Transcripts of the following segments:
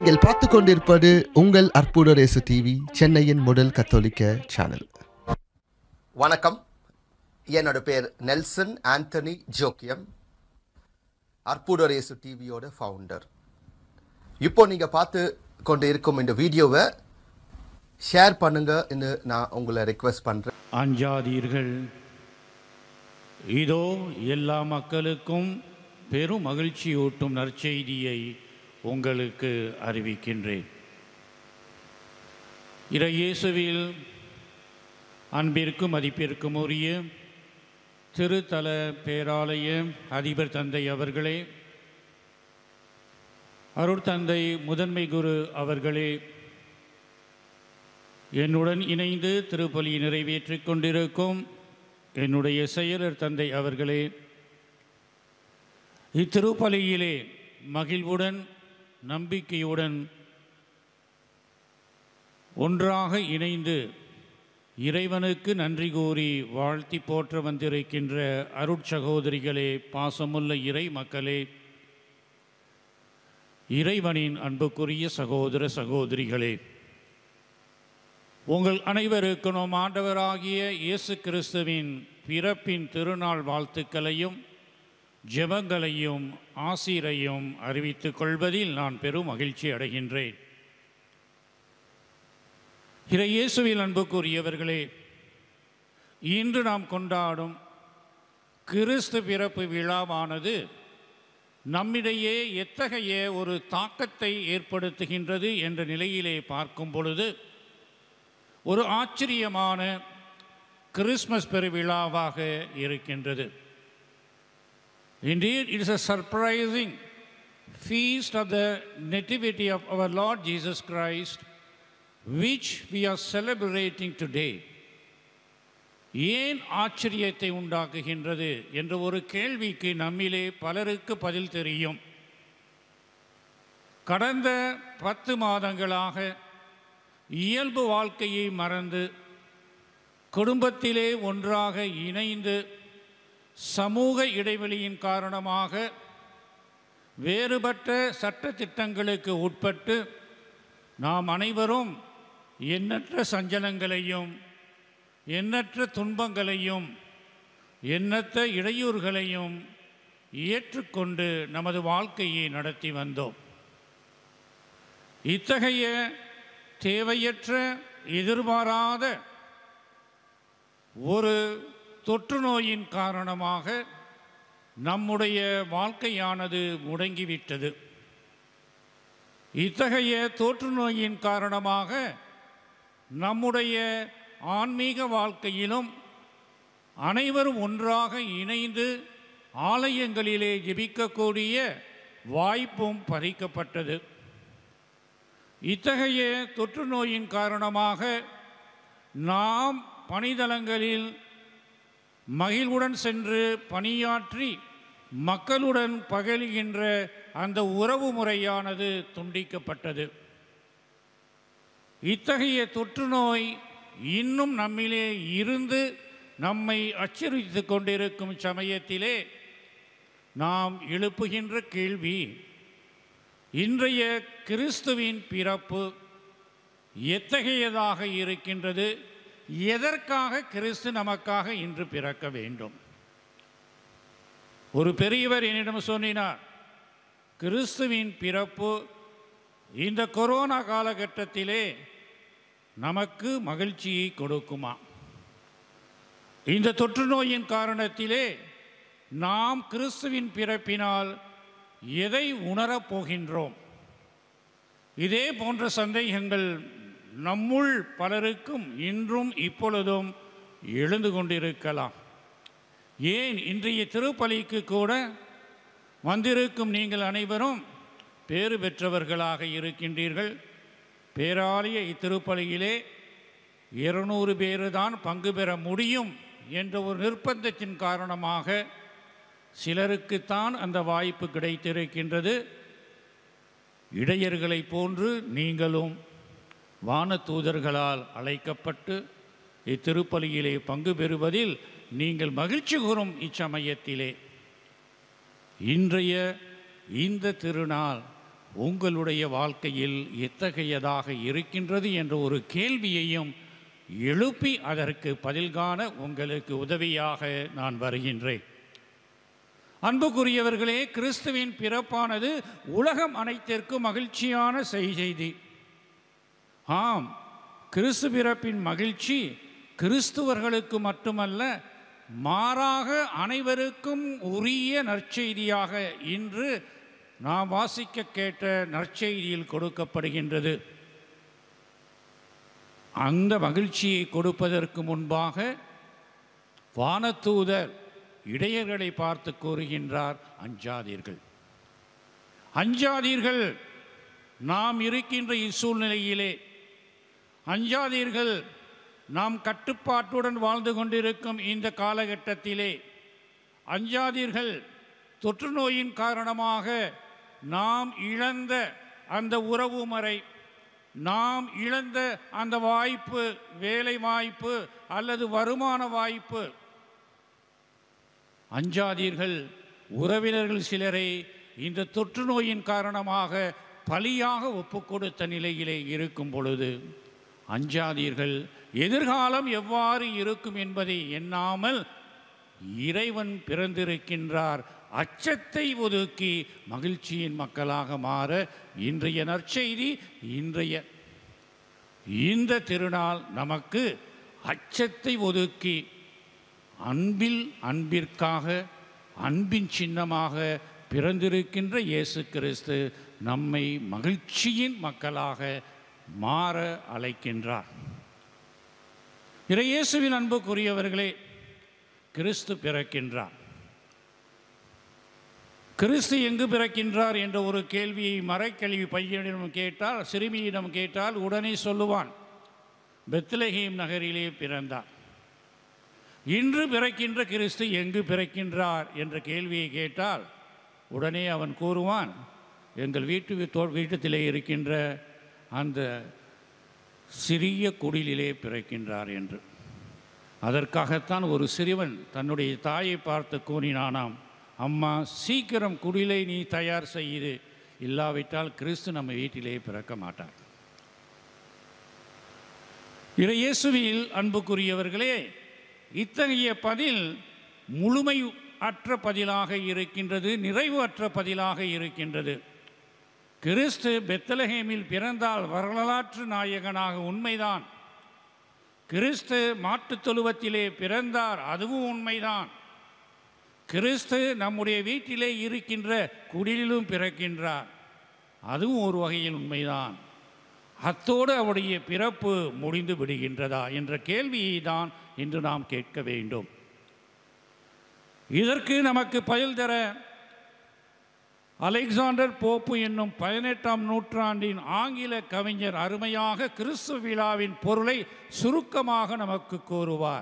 நீங்கள் பார்த்து கொண்டிருப்பது உங்கள் அற்புதரேசு டிவி சென்னையின் முதல் கத்தோலிக்க சேனல் வணக்கம் என்னோட பேர் நெல்சன் ஆண்டனி ஜோக்கியம் அற்புதரேசு டிவியோட ஃபவுண்டர் இப்போ நீங்கள் பார்த்து கொண்டு இருக்கும் இந்த வீடியோவை ஷேர் பண்ணுங்கன்னு நான் உங்களை ரெக்வெஸ்ட் பண்ணுறேன் அஞ்சாதீர்கள் இதோ எல்லா மக்களுக்கும் பெரும் மகிழ்ச்சியூட்டும் நற்செய்தியை உங்களுக்கு அறிவிக்கின்றேன் இறையேசுவில் அன்பிற்கும் மதிப்பிற்கும் உரிய திருத்தல பேராலய அதிபர் தந்தை அவர்களே அருட்தந்தை முதன்மை குரு அவர்களே என்னுடன் இணைந்து திருப்பலி நிறைவேற்றிக் கொண்டிருக்கும் என்னுடைய செயலர் தந்தை அவர்களே இத்திருப்பலியிலே மகிழ்வுடன் நம்பிக்கையுடன் ஒன்றாக இணைந்து இறைவனுக்கு நன்றி கூறி வாழ்த்தி போற்ற வந்திருக்கின்ற அருட்சகோதரிகளே பாசமுள்ள இறை மக்களே இறைவனின் அன்புக்குரிய சகோதர சகோதரிகளே உங்கள் அனைவருக்கும் நம் ஆண்டவராகிய இயேசு கிறிஸ்துவின் பிறப்பின் திருநாள் வாழ்த்துக்களையும் ஜெபங்களையும் ஆசிரையும் அறிவித்துக் கொள்வதில் நான் பெரும் மகிழ்ச்சி அடைகின்றேன் இறையேசுவில் அன்புக்குரியவர்களே இன்று நாம் கொண்டாடும் கிறிஸ்து பிறப்பு விழாவானது நம்மிடையே எத்தகைய ஒரு தாக்கத்தை ஏற்படுத்துகின்றது என்ற நிலையிலே பார்க்கும் பொழுது ஒரு ஆச்சரியமான கிறிஸ்மஸ் பெருவிழாவாக இருக்கின்றது Indeed, it is a surprising feast of the Nativity of our Lord Jesus Christ, which we are celebrating today. ஏன் ஆச்சரியத்தை உண்டாக்குகின்றது என்ற ஒரு கேள்விக்கு நம்மிலே பலருக்கு பதில் தெரியும் கடந்த பத்து மாதங்களாக இயல்பு வாழ்க்கையை மறந்து குடும்பத்திலே ஒன்றாக இணைந்து சமூக இடைவெளியின் காரணமாக வேறுபட்ட சட்ட திட்டங்களுக்கு உட்பட்டு நாம் அனைவரும் எண்ணற்ற சஞ்சலங்களையும் எண்ணற்ற துன்பங்களையும் எண்ணற்ற இடையூறுகளையும் ஏற்றுக்கொண்டு நமது வாழ்க்கையை நடத்தி வந்தோம் இத்தகைய தேவையற்ற எதிர்பாராத ஒரு தொற்று நோயின் காரணமாக நம்முடைய வாழ்க்கையானது முடங்கிவிட்டது இத்தகைய தொற்று நோயின் காரணமாக நம்முடைய ஆன்மீக வாழ்க்கையிலும் அனைவரும் ஒன்றாக இணைந்து ஆலயங்களிலே ஜெபிக்கக்கூடிய வாய்ப்பும் பறிக்கப்பட்டது இத்தகைய தொற்று நோயின் காரணமாக நாம் பணிதலங்களில் மகிழ்வுடன் சென்று பணியாற்றி மக்களுடன் பகழுகின்ற அந்த உறவு முறையானது துண்டிக்கப்பட்டது இத்தகைய தொற்று நோய் இன்னும் நம்மிலே இருந்து நம்மை அச்சுறுத்தி கொண்டிருக்கும் சமயத்திலே நாம் எழுப்புகின்ற கேள்வி இன்றைய கிறிஸ்துவின் பிறப்பு எத்தகையதாக இருக்கின்றது எதற்காக கிறிஸ்து நமக்காக இன்று பிறக்க வேண்டும் ஒரு பெரியவர் என்னிடம் சொன்னினார் கிறிஸ்துவின் பிறப்பு இந்த கொரோனா காலகட்டத்திலே நமக்கு மகிழ்ச்சியை கொடுக்குமா இந்த தொற்று நோயின் காரணத்திலே நாம் கிறிஸ்துவின் பிறப்பினால் எதை உணரப் போகின்றோம் இதே போன்ற சந்தேகங்கள் நம்முள் பலருக்கும் இன்றும் இப்பொழுதும் எழுந்து கொண்டிருக்கலாம் ஏன் இன்றைய திருப்பலிக்கு கூட வந்திருக்கும் நீங்கள் அனைவரும் பேறு பெற்றவர்களாக இருக்கின்றீர்கள் பேராலய இத்திருப்பலியிலே இருநூறு பேரு தான் பங்கு பெற முடியும் என்ற ஒரு நிர்பந்தத்தின் காரணமாக சிலருக்குத்தான் அந்த வாய்ப்பு கிடைத்திருக்கின்றது இடையர்களைப் போன்று நீங்களும் வான தூதர்களால் அழைக்கப்பட்டு இத்திருப்பலியிலே பங்கு பெறுவதில் நீங்கள் மகிழ்ச்சி கூறும் இச்சமயத்திலே இன்றைய இந்த திருநாள் உங்களுடைய வாழ்க்கையில் எத்தகையதாக இருக்கின்றது என்ற ஒரு கேள்வியையும் எழுப்பி அதற்கு பதில் காண உங்களுக்கு உதவியாக நான் வருகின்றேன் அன்புக்குரியவர்களே கிறிஸ்துவின் பிறப்பானது உலகம் அனைத்திற்கும் மகிழ்ச்சியான செய்தி ஆம் கிறிஸ்து பிறப்பின் மகிழ்ச்சி கிறிஸ்துவர்களுக்கு மட்டுமல்ல மாறாக அனைவருக்கும் உரிய நற்செய்தியாக இன்று நாம் வாசிக்க கேட்ட நற்செய்தியில் கொடுக்கப்படுகின்றது அந்த மகிழ்ச்சியை கொடுப்பதற்கு முன்பாக வானதூதர் இடையர்களை பார்த்து கூறுகின்றார் அஞ்சாதீர்கள் அஞ்சாதீர்கள் நாம் இருக்கின்ற இச்சூழ்நிலையிலே அஞ்சாதீர்கள் நாம் கட்டுப்பாட்டுடன் வாழ்ந்து கொண்டிருக்கும் இந்த காலகட்டத்திலே அஞ்சாதீர்கள் தொற்று நோயின் காரணமாக நாம் இழந்த அந்த உறவு முறை நாம் இழந்த அந்த வாய்ப்பு வேலை வாய்ப்பு அல்லது வருமான வாய்ப்பு அஞ்சாதீர்கள் உறவினர்கள் சிலரை இந்த தொற்று நோயின் காரணமாக பலியாக ஒப்பு கொடுத்த நிலையிலே இருக்கும் பொழுது அஞ்சாதீர்கள் எதிர்காலம் எவ்வாறு இருக்கும் என்பதை எண்ணாமல் இறைவன் பிறந்திருக்கின்றார் அச்சத்தை ஒதுக்கி மகிழ்ச்சியின் மக்களாக மாற இன்றைய நற்செய்தி இன்றைய இந்த திருநாள் நமக்கு அச்சத்தை ஒதுக்கி அன்பில் அன்பிற்காக அன்பின் சின்னமாக பிறந்திருக்கின்ற இயேசு கிறிஸ்து நம்மை மகிழ்ச்சியின் மக்களாக மாற அழைக்கின்றார் இறையேசுவின் அன்புக்குரியவர்களே கிறிஸ்து பிறக்கின்றார் கிறிஸ்து எங்கு பிறக்கின்றார் என்ற ஒரு கேள்வியை மறைக்கல்வி பையனிடம் கேட்டால் சிறுமியிடம் கேட்டால் உடனே சொல்லுவான் பெத்லஹேம் நகரிலே பிறந்தார் இன்று பிறக்கின்ற கிறிஸ்து எங்கு பிறக்கின்றார் என்ற கேள்வியை கேட்டால் உடனே அவன் கூறுவான் எங்கள் வீட்டு தோ வீட்டத்திலே இருக்கின்ற அந்த சிறிய குடிலிலே பிறக்கின்றார் என்று அதற்காகத்தான் ஒரு சிறுவன் தன்னுடைய தாயை பார்த்து கூறினானாம் அம்மா சீக்கிரம் குடிலை நீ தயார் செய்து இல்லாவிட்டால் கிறிஸ்து நம்ம வீட்டிலே பிறக்க மாட்டார் இறையேசுவில் அன்புக்குரியவர்களே இத்தகைய பதில் முழுமை அற்ற பதிலாக இருக்கின்றது நிறைவு அற்ற பதிலாக இருக்கின்றது கிறிஸ்து பெத்தலஹேமில் பிறந்தால் வரலாற்று நாயகனாக உண்மைதான் கிறிஸ்து மாட்டுத் தொழுவத்திலே பிறந்தார் அதுவும் உண்மைதான் கிறிஸ்து நம்முடைய வீட்டிலே இருக்கின்ற குடிலிலும் பிறக்கின்றார் அதுவும் ஒரு வகையில் உண்மைதான் அத்தோடு அவருடைய பிறப்பு முடிந்து விடுகின்றதா என்ற கேள்வியை தான் இன்று நாம் கேட்க வேண்டும் இதற்கு நமக்கு பதில் தர அலெக்சாண்டர் போப்பு என்னும் பதினெட்டாம் நூற்றாண்டின் ஆங்கில கவிஞர் அருமையாக கிறிஸ்து விழாவின் பொருளை சுருக்கமாக நமக்கு கூறுவார்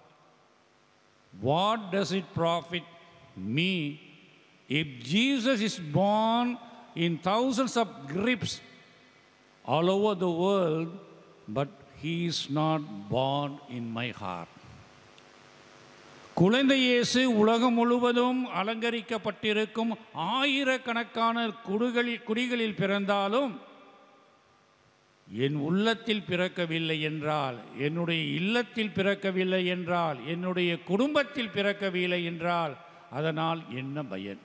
what does it profit me if Jesus is born in thousands of grips all over the world, but he is not born in my heart. குழந்தை இயேசு உலகம் முழுவதும் அலங்கரிக்கப்பட்டிருக்கும் ஆயிரக்கணக்கான குடுகளில் குடிகளில் பிறந்தாலும் என் உள்ளத்தில் பிறக்கவில்லை என்றால் என்னுடைய இல்லத்தில் பிறக்கவில்லை என்றால் என்னுடைய குடும்பத்தில் பிறக்கவில்லை என்றால் அதனால் என்ன பயன்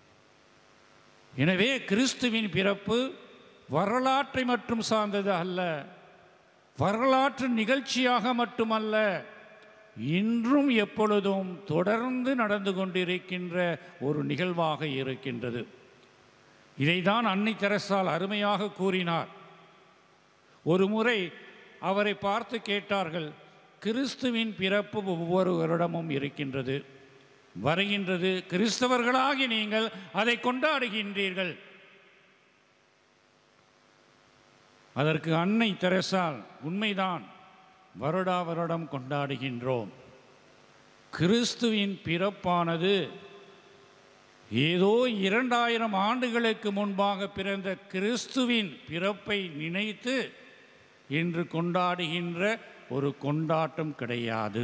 எனவே கிறிஸ்துவின் பிறப்பு வரலாற்றை மட்டும் சார்ந்தது அல்ல வரலாற்று நிகழ்ச்சியாக மட்டுமல்ல இன்றும் எப்பொழுதும் தொடர்ந்து நடந்து கொண்டிருக்கின்ற ஒரு நிகழ்வாக இருக்கின்றது இதைதான் அன்னை தெரசால் அருமையாக கூறினார் ஒரு முறை அவரை பார்த்து கேட்டார்கள் கிறிஸ்துவின் பிறப்பு ஒவ்வொரு வருடமும் இருக்கின்றது வருகின்றது கிறிஸ்தவர்களாகி நீங்கள் அதை கொண்டாடுகின்றீர்கள் அதற்கு அன்னை தெரசால் உண்மைதான் வருடா வருடம் கொண்டாடுகின்றோம் கிறிஸ்துவின் பிறப்பானது ஏதோ இரண்டாயிரம் ஆண்டுகளுக்கு முன்பாக பிறந்த கிறிஸ்துவின் பிறப்பை நினைத்து இன்று கொண்டாடுகின்ற ஒரு கொண்டாட்டம் கிடையாது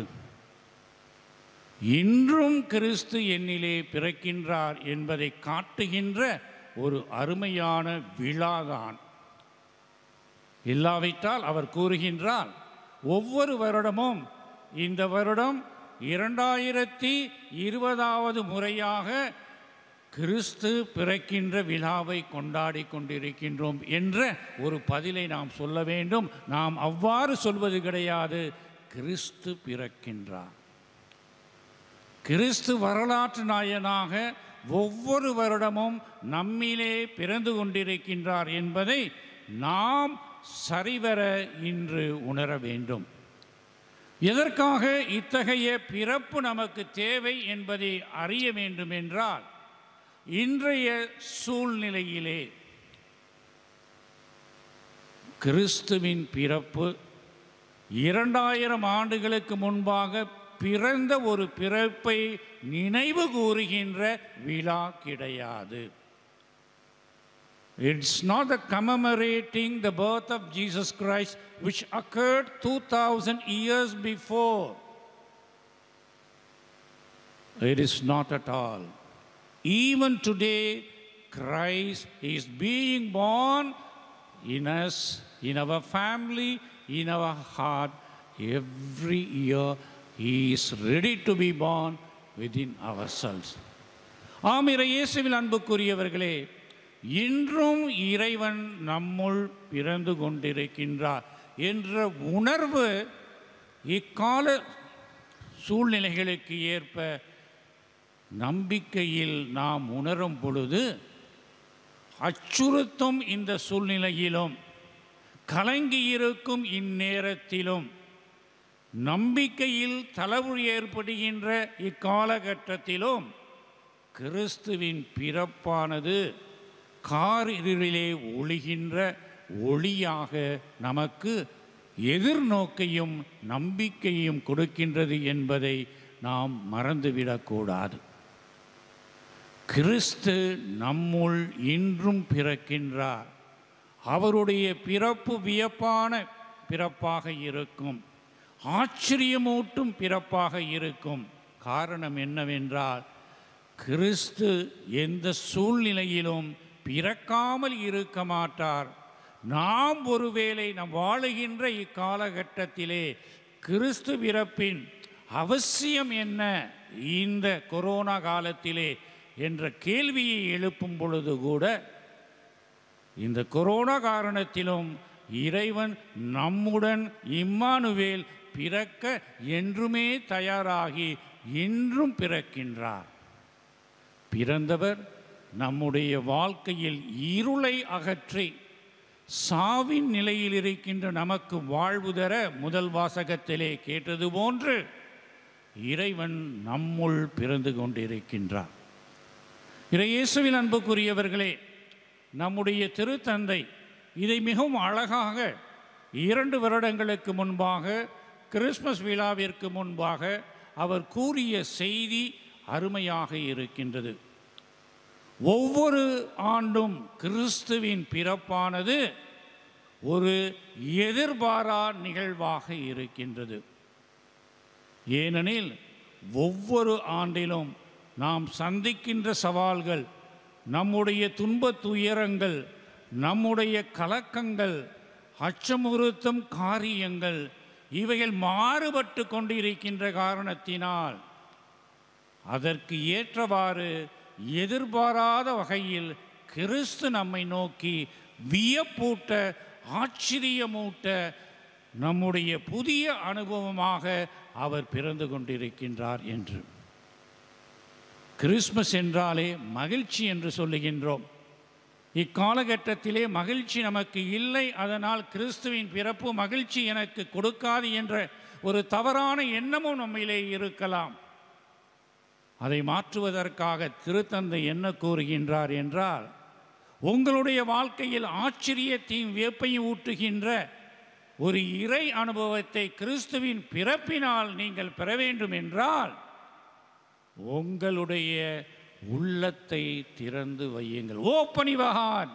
இன்றும் கிறிஸ்து என்னிலே பிறக்கின்றார் என்பதை காட்டுகின்ற ஒரு அருமையான விழாதான் இல்லாவிட்டால் அவர் கூறுகின்றார் ஒவ்வொரு வருடமும் இந்த வருடம் இரண்டாயிரத்தி இருபதாவது முறையாக கிறிஸ்து பிறக்கின்ற விழாவை கொண்டாடி கொண்டிருக்கின்றோம் என்ற ஒரு பதிலை நாம் சொல்ல வேண்டும் நாம் அவ்வாறு சொல்வது கிடையாது கிறிஸ்து பிறக்கின்றார் கிறிஸ்து வரலாற்று நாயனாக ஒவ்வொரு வருடமும் நம்மிலே பிறந்து கொண்டிருக்கின்றார் என்பதை நாம் சரிவர இன்று உணர வேண்டும் எதற்காக இத்தகைய பிறப்பு நமக்கு தேவை என்பதை அறிய வேண்டும் என்றால் இன்றைய சூழ்நிலையிலே கிறிஸ்துவின் பிறப்பு இரண்டாயிரம் ஆண்டுகளுக்கு முன்பாக பிறந்த ஒரு பிறப்பை நினைவு கூறுகின்ற விழா கிடையாது It's not the commemorating the birth of Jesus Christ which occurred 2000 years before. It is not at all. Even today, Christ is being born in us, in our family, in our heart. Every year, He is ready to be born within ourselves. ஆமிர இயேசுவில் அன்புக்குரியவர்களே இன்றும் இறைவன் நம்முள் பிறந்து கொண்டிருக்கின்றார் என்ற உணர்வு இக்கால சூழ்நிலைகளுக்கு ஏற்ப நம்பிக்கையில் நாம் உணரும் பொழுது அச்சுறுத்தும் இந்த சூழ்நிலையிலும் கலங்கியிருக்கும் இந்நேரத்திலும் நம்பிக்கையில் தளவு ஏற்படுகின்ற இக்காலகட்டத்திலும் கிறிஸ்துவின் பிறப்பானது காரிருளிலே ஒளிகின்ற ஒளியாக நமக்கு எதிர்நோக்கையும் நம்பிக்கையும் கொடுக்கின்றது என்பதை நாம் மறந்துவிடக்கூடாது கிறிஸ்து நம்முள் இன்றும் பிறக்கின்றார் அவருடைய பிறப்பு வியப்பான பிறப்பாக இருக்கும் ஆச்சரியமூட்டும் பிறப்பாக இருக்கும் காரணம் என்னவென்றால் கிறிஸ்து எந்த சூழ்நிலையிலும் பிறக்காமல் இருக்க மாட்டார் நாம் ஒருவேளை நாம் வாழுகின்ற இக்காலகட்டத்திலே கிறிஸ்து பிறப்பின் அவசியம் என்ன இந்த கொரோனா காலத்திலே என்ற கேள்வியை எழுப்பும் பொழுது கூட இந்த கொரோனா காரணத்திலும் இறைவன் நம்முடன் இம்மானுவேல் பிறக்க என்றுமே தயாராகி இன்றும் பிறக்கின்றார் பிறந்தவர் நம்முடைய வாழ்க்கையில் இருளை அகற்றி சாவின் நிலையில் இருக்கின்ற நமக்கு வாழ்வு தர முதல் வாசகத்திலே கேட்டது போன்று இறைவன் நம்முள் பிறந்து கொண்டிருக்கின்றார் இறையேசுவில் அன்புக்குரியவர்களே நம்முடைய திருத்தந்தை இதை மிகவும் அழகாக இரண்டு வருடங்களுக்கு முன்பாக கிறிஸ்மஸ் விழாவிற்கு முன்பாக அவர் கூறிய செய்தி அருமையாக இருக்கின்றது ஒவ்வொரு ஆண்டும் கிறிஸ்துவின் பிறப்பானது ஒரு எதிர்பாரா நிகழ்வாக இருக்கின்றது ஏனெனில் ஒவ்வொரு ஆண்டிலும் நாம் சந்திக்கின்ற சவால்கள் நம்முடைய துன்பத் துயரங்கள் நம்முடைய கலக்கங்கள் அச்சமுறுத்தும் காரியங்கள் இவைகள் மாறுபட்டு கொண்டிருக்கின்ற காரணத்தினால் அதற்கு ஏற்றவாறு எதிர்பாராத வகையில் கிறிஸ்து நம்மை நோக்கி வியப்பூட்ட ஆச்சரியமூட்ட நம்முடைய புதிய அனுபவமாக அவர் பிறந்து கொண்டிருக்கின்றார் என்று கிறிஸ்மஸ் என்றாலே மகிழ்ச்சி என்று சொல்லுகின்றோம் இக்காலகட்டத்திலே மகிழ்ச்சி நமக்கு இல்லை அதனால் கிறிஸ்துவின் பிறப்பு மகிழ்ச்சி எனக்கு கொடுக்காது என்ற ஒரு தவறான எண்ணமும் நம்மிலே இருக்கலாம் அதை மாற்றுவதற்காக திருத்தந்தை என்ன கூறுகின்றார் என்றால் உங்களுடைய வாழ்க்கையில் ஆச்சரியத்தையும் வியப்பையும் ஊட்டுகின்ற ஒரு இறை அனுபவத்தை கிறிஸ்துவின் பிறப்பினால் நீங்கள் பெற வேண்டும் என்றால் உங்களுடைய உள்ளத்தை திறந்து வையுங்கள் open your heart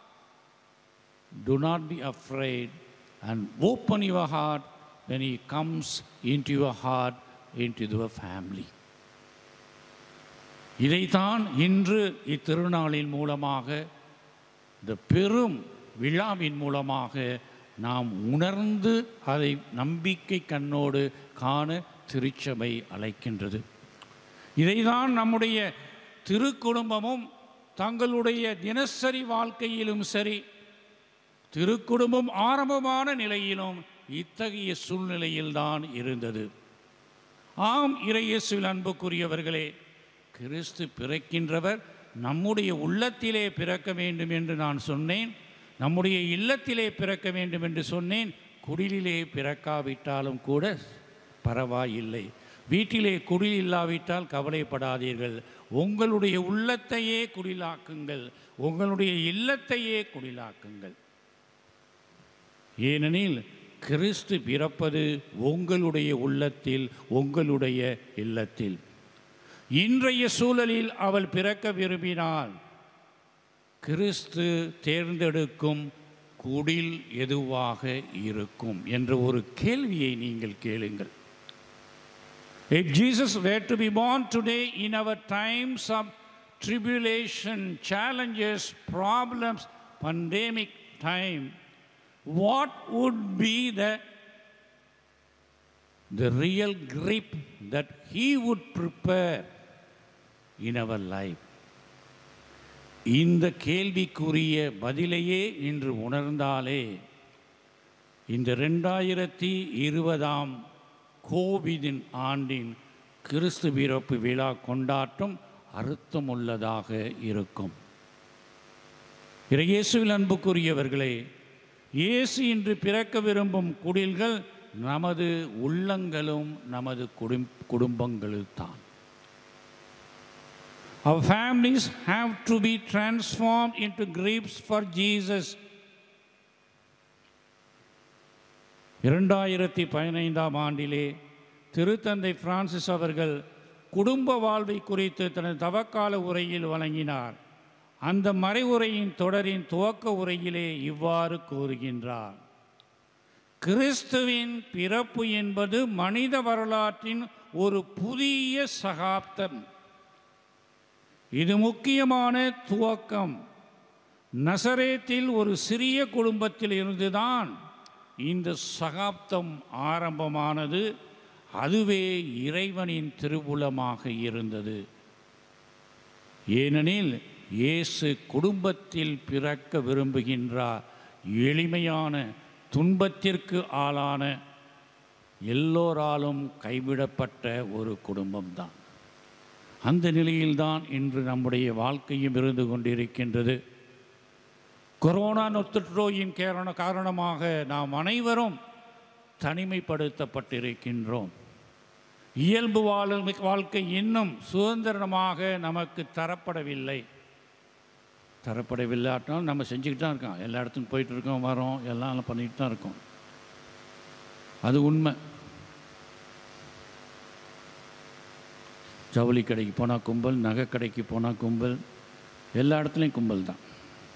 do not be afraid and open your heart when he comes into your heart into your family இதைத்தான் இன்று இத்திருநாளின் மூலமாக இந்த பெரும் விழாவின் மூலமாக நாம் உணர்ந்து அதை நம்பிக்கை கண்ணோடு காண திருச்சபை அழைக்கின்றது இதைதான் நம்முடைய திருக்குடும்பமும் தங்களுடைய தினசரி வாழ்க்கையிலும் சரி திருக்குடும்பம் ஆரம்பமான நிலையிலும் இத்தகைய சூழ்நிலையில்தான் இருந்தது ஆம் இறையேசுவில் அன்புக்குரியவர்களே கிறிஸ்து பிறக்கின்றவர் நம்முடைய உள்ளத்திலே பிறக்க வேண்டும் என்று நான் சொன்னேன் நம்முடைய இல்லத்திலே பிறக்க வேண்டும் என்று சொன்னேன் குடிலிலே பிறக்காவிட்டாலும் கூட பரவாயில்லை வீட்டிலே குடில் இல்லாவிட்டால் கவலைப்படாதீர்கள் உங்களுடைய உள்ளத்தையே குடிலாக்குங்கள் உங்களுடைய இல்லத்தையே குடிலாக்குங்கள் ஏனெனில் கிறிஸ்து பிறப்பது உங்களுடைய உள்ளத்தில் உங்களுடைய இல்லத்தில் இன்றைய சூழலில் அவள் பிறக்க விரும்பினால் கிறிஸ்து தேர்ந்தெடுக்கும் குடில் எதுவாக இருக்கும் என்ற ஒரு கேள்வியை நீங்கள் கேளுங்கள் If Jesus were to be born today in our times of tribulation, challenges, problems, pandemic time, what would be the, the real grip that he would prepare in our life? இந்த கேள்விக்குரிய பதிலையே இன்று உணர்ந்தாலே இந்த ரெண்டாயிரத்தி இருபதாம் கோவிதின் ஆண்டின் கிறிஸ்து பிறப்பு விழா கொண்டாட்டம் அர்த்தமுள்ளதாக இருக்கும் இயேசுவில் அன்புக்குரியவர்களே இயேசு இன்று பிறக்க விரும்பும் குடில்கள் நமது உள்ளங்களும் நமது குடும் குடும்பங்களும் தான் Our families have to be transformed into grapes for Jesus. இரண்டாயிரத்தி பதினைந்தாம் ஆண்டிலே திருத்தந்தை பிரான்சிஸ் அவர்கள் குடும்ப வாழ்வை குறித்து தனது தவக்கால உரையில் வழங்கினார் அந்த மறைவுரையின் தொடரின் துவக்க உரையிலே இவ்வாறு கூறுகின்றார் கிறிஸ்துவின் பிறப்பு என்பது மனித வரலாற்றின் ஒரு புதிய சகாப்தம் இது முக்கியமான துவக்கம் நசரேத்தில் ஒரு சிறிய குடும்பத்தில் இருந்துதான் இந்த சகாப்தம் ஆரம்பமானது அதுவே இறைவனின் திருவுளமாக இருந்தது ஏனெனில் இயேசு குடும்பத்தில் பிறக்க விரும்புகின்றார் எளிமையான துன்பத்திற்கு ஆளான எல்லோராலும் கைவிடப்பட்ட ஒரு குடும்பம்தான் அந்த நிலையில்தான் இன்று நம்முடைய வாழ்க்கையும் இருந்து கொண்டிருக்கின்றது கொரோனா நொத்துற்றோயின் காரண காரணமாக நாம் அனைவரும் தனிமைப்படுத்தப்பட்டிருக்கின்றோம் இயல்பு வாழ வாழ்க்கை இன்னும் சுதந்திரமாக நமக்கு தரப்படவில்லை தரப்படவில்லாட்டாலும் நம்ம செஞ்சுக்கிட்டு தான் இருக்கோம் எல்லா இடத்துக்கும் போயிட்டு இருக்கோம் வரோம் எல்லாம் பண்ணிக்கிட்டு தான் இருக்கோம் அது உண்மை ஜவுளி கடைக்கு போனால் கும்பல் நகை கடைக்கு போனால் கும்பல் எல்லா இடத்துலையும் கும்பல் தான்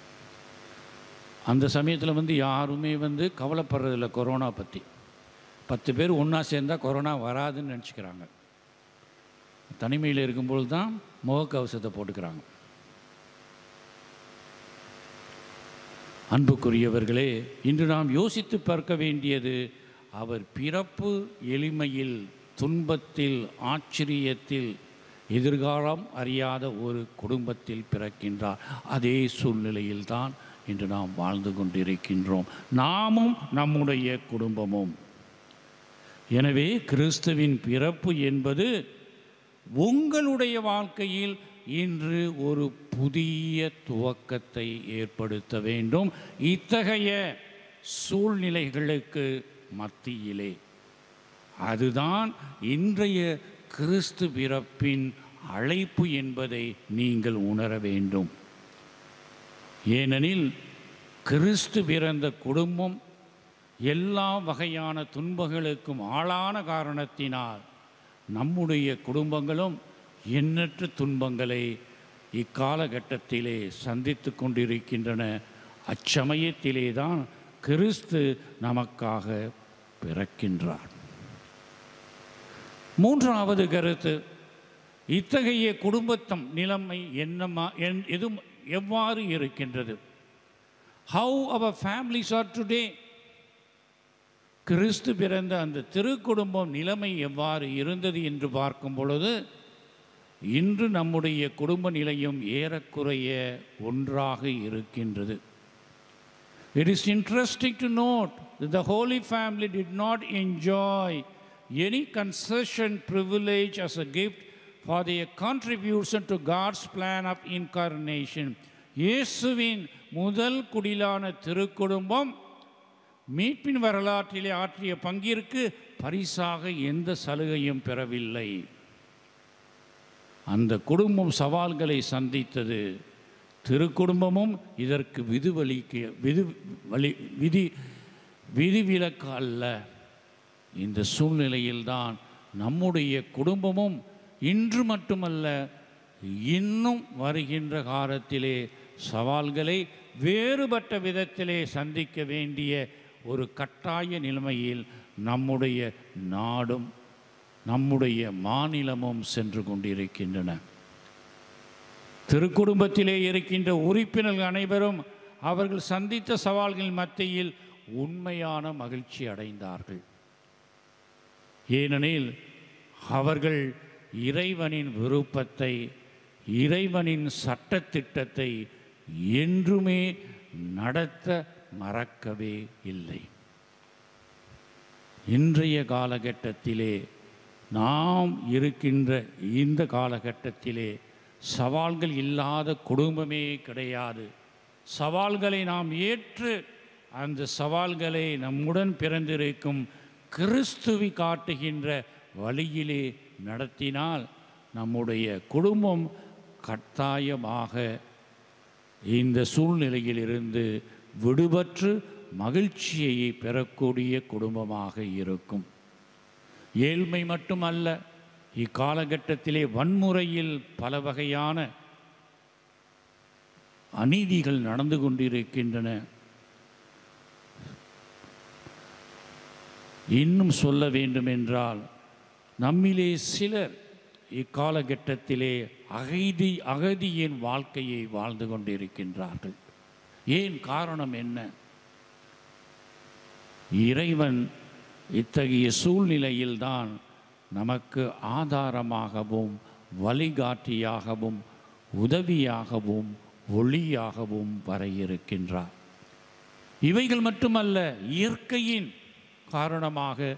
அந்த சமயத்தில் வந்து யாருமே வந்து கவலைப்படுறதில்ல கொரோனா பற்றி பத்து பேர் ஒன்றா சேர்ந்தால் கொரோனா வராதுன்னு நினச்சிக்கிறாங்க தனிமையில் இருக்கும்பொழுது தான் முகக்கவசத்தை போட்டுக்கிறாங்க அன்புக்குரியவர்களே இன்று நாம் யோசித்து பார்க்க வேண்டியது அவர் பிறப்பு எளிமையில் துன்பத்தில் ஆச்சரியத்தில் எதிர்காலம் அறியாத ஒரு குடும்பத்தில் பிறக்கின்றார் அதே சூழ்நிலையில்தான் இன்று நாம் வாழ்ந்து கொண்டிருக்கின்றோம் நாமும் நம்முடைய குடும்பமும் எனவே கிறிஸ்துவின் பிறப்பு என்பது உங்களுடைய வாழ்க்கையில் இன்று ஒரு புதிய துவக்கத்தை ஏற்படுத்த வேண்டும் இத்தகைய சூழ்நிலைகளுக்கு மத்தியிலே அதுதான் இன்றைய கிறிஸ்து பிறப்பின் அழைப்பு என்பதை நீங்கள் உணர வேண்டும் ஏனெனில் கிறிஸ்து பிறந்த குடும்பம் எல்லா வகையான துன்பங்களுக்கும் ஆளான காரணத்தினால் நம்முடைய குடும்பங்களும் எண்ணற்ற துன்பங்களை இக்காலகட்டத்திலே சந்தித்து கொண்டிருக்கின்றன அச்சமயத்திலே தான் கிறிஸ்து நமக்காக பிறக்கின்றார் மூன்றாவது கருத்து இத்தகைய குடும்பத்தம் நிலைமை என்னமா என் எது எவ்வாறு இருக்கின்றது how our families are today கிறிஸ்து பிறந்த அந்த திருக்குடும்பம் நிலைமை எவ்வாறு இருந்தது என்று பார்க்கும் பொழுது இன்று நம்முடைய குடும்ப நிலையும் ஏறக்குறைய ஒன்றாக இருக்கின்றது it is interesting to note the holy family did not enjoy any concession privilege as a gift for their contribution to God's plan of incarnation இயேசுவின் முதல் குடிலான திருக்குடும்பம் மீட்பின் வரலாற்றிலே ஆற்றிய பங்கிற்கு பரிசாக எந்த சலுகையும் பெறவில்லை அந்த குடும்பம் சவால்களை சந்தித்தது திருக்குடும்பமும் இதற்கு விதிவலிக்கு விதி வழி விதி விதிவிலக்கு அல்ல இந்த சூழ்நிலையில்தான் நம்முடைய குடும்பமும் இன்று மட்டுமல்ல இன்னும் வருகின்ற காலத்திலே சவால்களை வேறுபட்ட விதத்திலே சந்திக்க வேண்டிய ஒரு கட்டாய நிலைமையில் நம்முடைய நாடும் நம்முடைய மாநிலமும் சென்று கொண்டிருக்கின்றன திருக்குடும்பத்திலே இருக்கின்ற உறுப்பினர்கள் அனைவரும் அவர்கள் சந்தித்த சவால்கள் மத்தியில் உண்மையான மகிழ்ச்சி அடைந்தார்கள் ஏனெனில் அவர்கள் இறைவனின் விருப்பத்தை இறைவனின் சட்டத்திட்டத்தை என்றுமே நடத்த மறக்கவே இல்லை இன்றைய காலகட்டத்திலே நாம் இருக்கின்ற இந்த காலகட்டத்திலே சவால்கள் இல்லாத குடும்பமே கிடையாது சவால்களை நாம் ஏற்று அந்த சவால்களை நம்முடன் பிறந்திருக்கும் கிறிஸ்துவி காட்டுகின்ற வழியிலே நடத்தினால் நம்முடைய குடும்பம் கட்டாயமாக இந்த சூழ்நிலையிலிருந்து விடுபற்று மகிழ்ச்சியை பெறக்கூடிய குடும்பமாக இருக்கும் ஏழ்மை மட்டுமல்ல இக்காலகட்டத்திலே வன்முறையில் பல வகையான அநீதிகள் நடந்து கொண்டிருக்கின்றன இன்னும் சொல்ல வேண்டுமென்றால் நம்மிலே சிலர் இக்காலகட்டத்திலே அகைதி அகதியின் வாழ்க்கையை வாழ்ந்து கொண்டிருக்கின்றார்கள் ஏன் காரணம் என்ன இறைவன் இத்தகைய சூழ்நிலையில்தான் நமக்கு ஆதாரமாகவும் வழிகாட்டியாகவும் உதவியாகவும் ஒளியாகவும் வர இருக்கின்றார் இவைகள் மட்டுமல்ல இயற்கையின் காரணமாக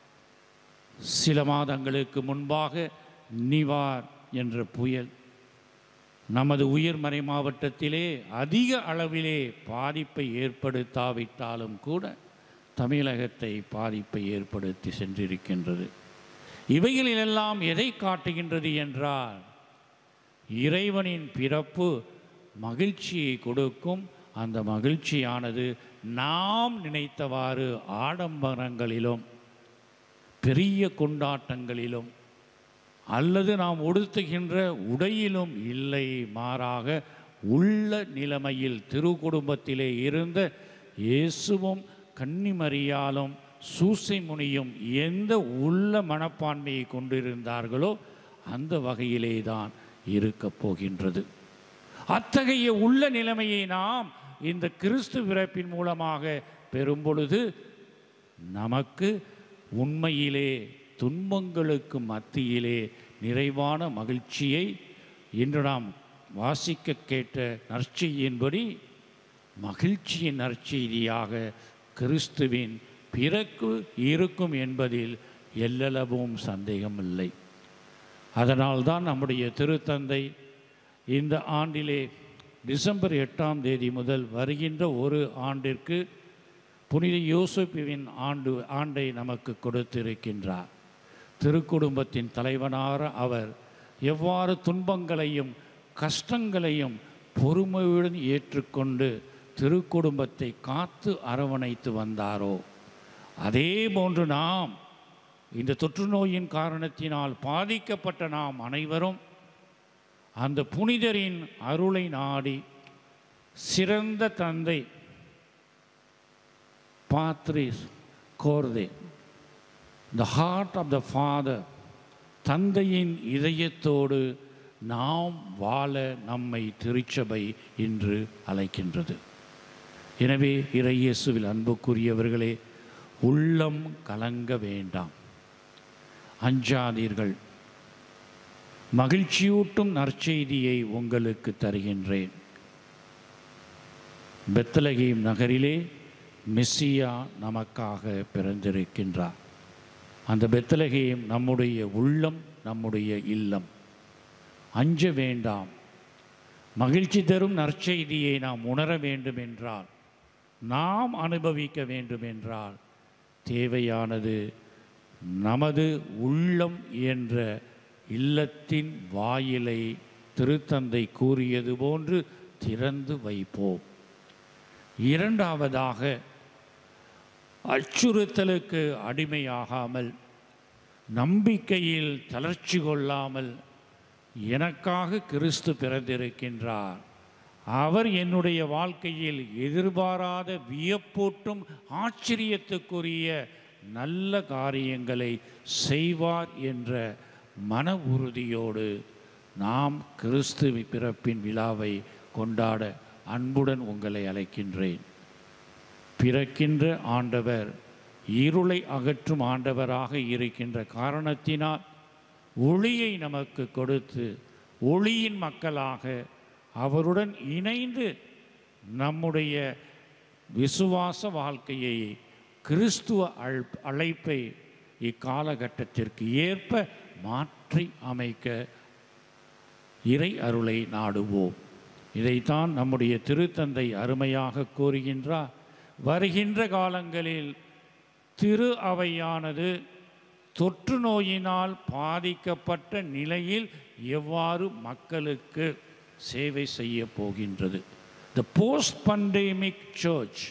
சில மாதங்களுக்கு முன்பாக நிவார் என்ற புயல் நமது உயர்மறை மாவட்டத்திலே அதிக அளவிலே பாதிப்பை ஏற்படுத்தாவிட்டாலும் கூட தமிழகத்தை பாதிப்பை ஏற்படுத்தி சென்றிருக்கின்றது இவைகளிலெல்லாம் எதை காட்டுகின்றது என்றால் இறைவனின் பிறப்பு மகிழ்ச்சியை கொடுக்கும் அந்த மகிழ்ச்சியானது நாம் நினைத்தவாறு ஆடம்பரங்களிலும் பெரிய கொண்டாட்டங்களிலும் அல்லது நாம் உடுத்துகின்ற உடையிலும் இல்லை மாறாக உள்ள நிலைமையில் திருக்குடும்பத்திலே இருந்த இயேசுவும் கன்னிமரியாலும் சூசை முனியும் எந்த உள்ள மனப்பான்மையை கொண்டிருந்தார்களோ அந்த வகையிலே தான் இருக்கப் போகின்றது அத்தகைய உள்ள நிலைமையை நாம் இந்த கிறிஸ்து பிறப்பின் மூலமாக பெறும் பொழுது நமக்கு உண்மையிலே துன்பங்களுக்கு மத்தியிலே நிறைவான மகிழ்ச்சியை இன்று நாம் வாசிக்க கேட்ட நற்செய்தியின்படி மகிழ்ச்சியின் நற்செய்தியாக கிறிஸ்துவின் பிறக்கு இருக்கும் என்பதில் எல்லளவும் சந்தேகமில்லை அதனால்தான் நம்முடைய திருத்தந்தை இந்த ஆண்டிலே டிசம்பர் எட்டாம் தேதி முதல் வருகின்ற ஒரு ஆண்டிற்கு புனித யோசிப்புவின் ஆண்டு ஆண்டை நமக்கு கொடுத்திருக்கின்றார் திருக்குடும்பத்தின் தலைவனார அவர் எவ்வாறு துன்பங்களையும் கஷ்டங்களையும் பொறுமையுடன் ஏற்றுக்கொண்டு திருக்குடும்பத்தை காத்து அரவணைத்து வந்தாரோ அதே போன்று நாம் இந்த தொற்று நோயின் காரணத்தினால் பாதிக்கப்பட்ட நாம் அனைவரும் அந்த புனிதரின் அருளை நாடி சிறந்த தந்தை பாத்ரிஸ் கோர்தே the heart of the father தந்தையின் இதயத்தோடு நாம் வாழ நம்மை திருச்சபை இன்று அழைக்கின்றது எனவே இறையேசுவில் அன்புக்குரியவர்களே உள்ளம் கலங்க வேண்டாம் அஞ்சாதீர்கள் மகிழ்ச்சியூட்டும் நற்செய்தியை உங்களுக்கு தருகின்றேன் பெத்தலகீம் நகரிலே மெஸ்ஸியா நமக்காக பிறந்திருக்கின்றார் அந்த பெத்தலகீம் நம்முடைய உள்ளம் நம்முடைய இல்லம் அஞ்ச வேண்டாம் மகிழ்ச்சி தரும் நற்செய்தியை நாம் உணர வேண்டும் என்றால் நாம் அனுபவிக்க வேண்டும் என்றால் தேவையானது நமது உள்ளம் என்ற இல்லத்தின் வாயிலை திருத்தந்தை கூறியது போன்று திறந்து வைப்போம் இரண்டாவதாக அச்சுறுத்தலுக்கு அடிமையாகாமல் நம்பிக்கையில் தளர்ச்சி கொள்ளாமல் எனக்காக கிறிஸ்து பிறந்திருக்கின்றார் அவர் என்னுடைய வாழ்க்கையில் எதிர்பாராத வியப்பூட்டும் ஆச்சரியத்துக்குரிய நல்ல காரியங்களை செய்வார் என்ற மன உறுதியோடு நாம் கிறிஸ்து பிறப்பின் விழாவை கொண்டாட அன்புடன் உங்களை அழைக்கின்றேன் பிறக்கின்ற ஆண்டவர் இருளை அகற்றும் ஆண்டவராக இருக்கின்ற காரணத்தினால் ஒளியை நமக்கு கொடுத்து ஒளியின் மக்களாக அவருடன் இணைந்து நம்முடைய விசுவாச வாழ்க்கையை கிறிஸ்துவ அழ் அழைப்பை இக்காலகட்டத்திற்கு ஏற்ப மாற்றி அமைக்க இறை அருளை நாடுவோம் இதைத்தான் நம்முடைய திருத்தந்தை அருமையாக கூறுகின்றார் வருகின்ற காலங்களில் திரு அவையானது தொற்று நோயினால் பாதிக்கப்பட்ட நிலையில் எவ்வாறு மக்களுக்கு சேவை செய்ய போகின்றது த போஸ்ட் பண்டேமிக் சர்ச்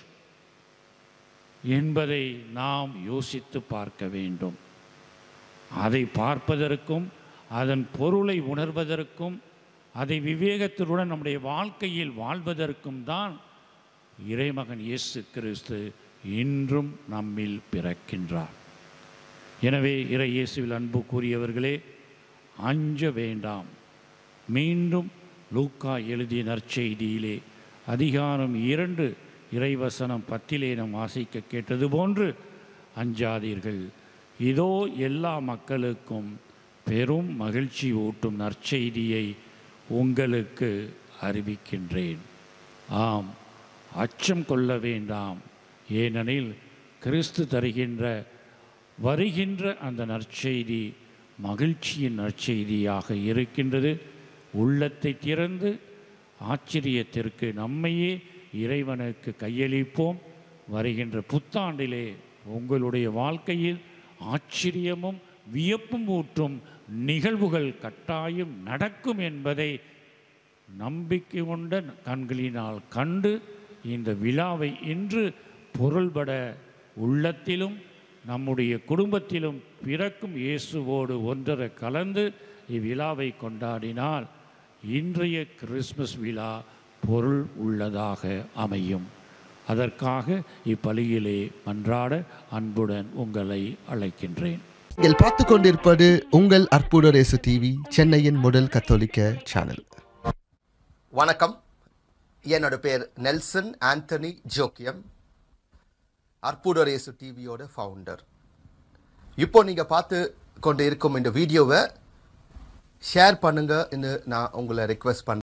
என்பதை நாம் யோசித்து பார்க்க வேண்டும் அதை பார்ப்பதற்கும் அதன் பொருளை உணர்வதற்கும் அதை விவேகத்துடன் நம்முடைய வாழ்க்கையில் வாழ்வதற்கும் தான் இறைமகன் இயேசு கிறிஸ்து இன்றும் நம்மில் பிறக்கின்றார் எனவே இறை இயேசுவில் அன்பு கூறியவர்களே அஞ்ச வேண்டாம் மீண்டும் லூக்கா எழுதிய நற்செய்தியிலே அதிகாரம் இரண்டு இறைவசனம் பத்திலே நாம் வாசிக்க கேட்டது போன்று அஞ்சாதீர்கள் இதோ எல்லா மக்களுக்கும் பெரும் மகிழ்ச்சி ஊட்டும் நற்செய்தியை உங்களுக்கு அறிவிக்கின்றேன் ஆம் அச்சம் கொள்ள வேண்டாம் ஏனெனில் கிறிஸ்து தருகின்ற வருகின்ற அந்த நற்செய்தி மகிழ்ச்சியின் நற்செய்தியாக இருக்கின்றது உள்ளத்தை திறந்து ஆச்சரியத்திற்கு நம்மையே இறைவனுக்கு கையளிப்போம் வருகின்ற புத்தாண்டிலே உங்களுடைய வாழ்க்கையில் ஆச்சரியமும் வியப்பும் ஊற்றும் நிகழ்வுகள் கட்டாயம் நடக்கும் என்பதை நம்பிக்கை கொண்ட கண்களினால் கண்டு இந்த விழாவை இன்று பொருள்பட உள்ளத்திலும் நம்முடைய குடும்பத்திலும் பிறக்கும் இயேசுவோடு ஒன்றரை கலந்து இவ்விழாவை கொண்டாடினால் இன்றைய கிறிஸ்மஸ் விழா பொருள் உள்ளதாக அமையும் அதற்காக இப்பலியிலே மன்றாட அன்புடன் உங்களை அழைக்கின்றேன் நீங்கள் பார்த்து கொண்டிருப்பது உங்கள் அற்புதரேசு டிவி சென்னையின் முதல் கத்தோலிக்க சேனல் வணக்கம் என்னோட பேர் நெல்சன் ஆண்டனி ஜோக்கியம் அற்புதரேசு டிவியோட ஃபவுண்டர் இப்போ நீங்க பார்த்து கொண்டு இருக்கும் இந்த வீடியோவை ஷேர் பண்ணுங்க நான் உங்களை ரெக்வெஸ்ட் பண்றேன்